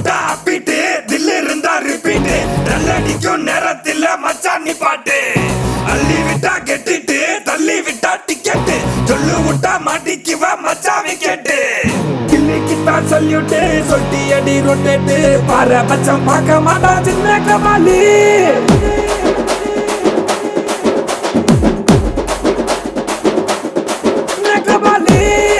விட்டா அப்பிட்டு தில்லு இருந்தா ரிப்பீட்டு நல்லடிக்கும் நேரத்தில் மச்சான் நீ பாட்டு அள்ளி விட்டா கெட்டிட்டு தள்ளி விட்டா டிக்கெட்டு சொல்லு விட்டா மாட்டிக்குவ மச்சான் விக்கெட்டு கிள்ளிக்கித்தான் சொல்லிவிட்டு சொல்லிட்டு அடி ரொட்டேட்டு பாரு மச்சான் பார்க்க மாட்டா சின்ன கபாலி சின்ன கபாலி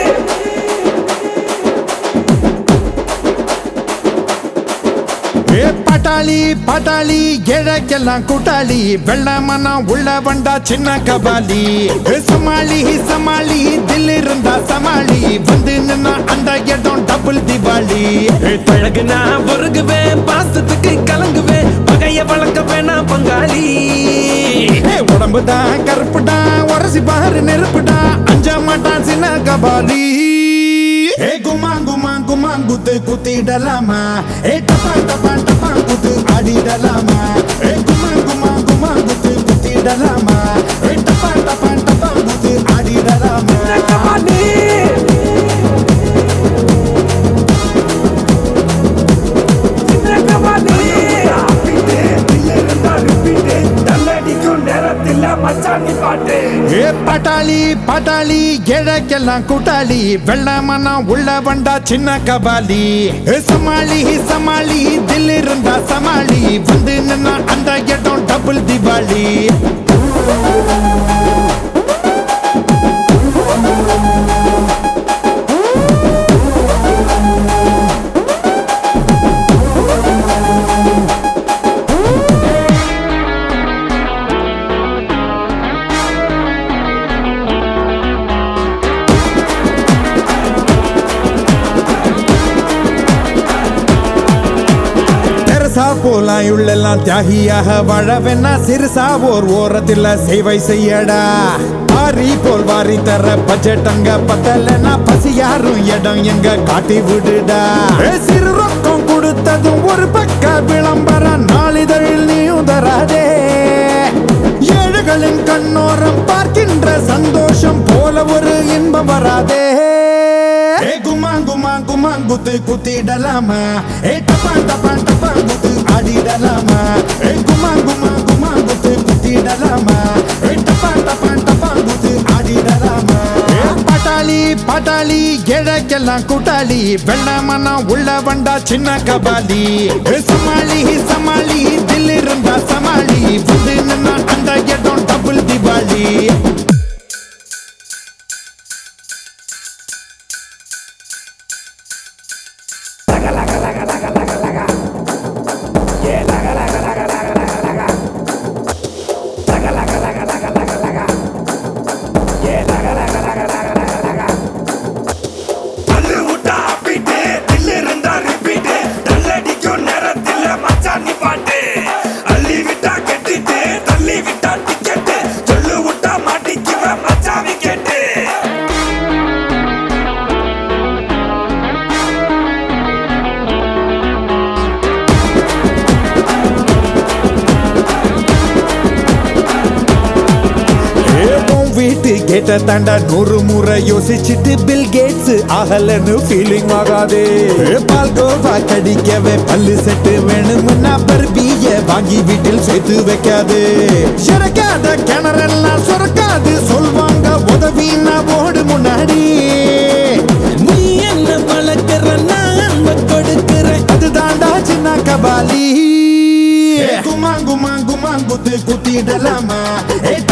ஏ பட்டாளி பட்டாளி ஏழைக்கெல்லாம் கூட்டாளி வெள்ளமனா உள்ள வண்டா சின்ன கபாலி ஏ சமாளி சமாளி தில் இருந்தா சமாளி வந்து நின்னா அந்த இடம் டபுள் திவாலி ஏ, பழகுனா பொறுகுவேன் பாசத்துக்கு கலங்குவேன் பகைய வளர்க்க வேணாம் பங்காளி ஏ உடம்பு தான் கருப்புடா உரசி பாரு நெருப்புடா அஞ்ச மாட்டான் சின்ன கபாலி ஏ குமா குமா குமா குத்து குத்திடலாமா ஏ டப்பா டப்பா டப்பா குத்து ஆடிடலாமா ஏ குமா குமா குமா குத்து குத்திடலாமா ஏ டப்பா டப்பா டப்பா குத்து ஆடிடலாமா கபாலி சின்ன கபாலி அப்பிட்டு தில்லு இருந்தா ரிப்பீட்டு நல்லடிக்கும் நேரத்தில் மச்சான் நீ பாட்டு ஏ பட்டாளி பட்டாளி ஏழைக்கெல்லாம் கூட்டாளி வெள்ளமனா உள்ள வண்டா சின்ன கபாலி ஏ சமாளி சமாளி தில் இருந்தா சமாளி வந்து நின்னா அந்த இடம் டபுள் திவாலி பெருசா போலாம் உள்ளெல்லாம் தியாகியாக வாழவென்னா சிறுசா ஓர் ஓரத்தில் சேவை செய்யடா வாரி போல் வாரி தர பட்ஜெட் அங்க பத்தலன்னா பசி யாரும் இடம் எங்க காட்டி விடுடா ஏ, சிறு ரொக்கம் கொடுத்ததும் ஒரு பக்க விளம்பரம் நாளிதழில் நீயும் தராதே ஏழுகளின் கண்ணோரம் பார்க்கின்ற சந்தோஷம் போல ஒரு இன்பம் வராதே ஏ குமா குமா குமா குத்து குத்திடலாமா ஏ டப்பா டப்பா டப்பா குத்து ஆடிடலாமா ஏ குமா குமா குமா குத்து குத்திடலாமா ஏ டப்பா டப்பா டப்பா குத்து ஆடிடலாமா ஏ பட்டாளி பட்டாளி ஏழைக்கெல்லாம் கூட்டாளி வெள்ளமனா உள்ள வண்டா சின்ன கபாலி ஏ சமாளி சமாளி தில் இருந்தா சமாளி வந்து நின்னா அந்த இடம் டபுள் திவாலி தள்ளு விட்டா அப்பிட்டு தில்லு இருந்தா ரிப்பீட்டு நல்லடிக்கும் நேரத்தில் மச்சான் நீ பாட்டு அள்ளி விட்டா கெட்டிட்டு தள்ளி விட்டா டிக்கெட்டு சொல்லு விட்டா மாட்டிக்குவ மச்சான் விக்கெட்டு ஏவும் வீட்டு கேட்ட தாண்டா நூறு முறை யோசிச்சுட்டு பில் கேட்ஸ் ஆகலன்னு ஃபீலிங் ஆகாதே பால் கோவா கடிக்கவே பல்லு செட்டு வேணும்னா பர்பிய வாங்கி வீட்டில் சேர்த்து வைக்காது சுரக்காத கிணறெல்லாம் சுரக்காது சொல்வாங்க உதவினா ஓடு முன்னாடி நீ என்ன வளர்க்கிற நான் அன்பை கொடுக்கிறேன் அதுதான்டா சின்ன கபாலி குமா குமா குமா குத்து குத்திடலாமா ஏ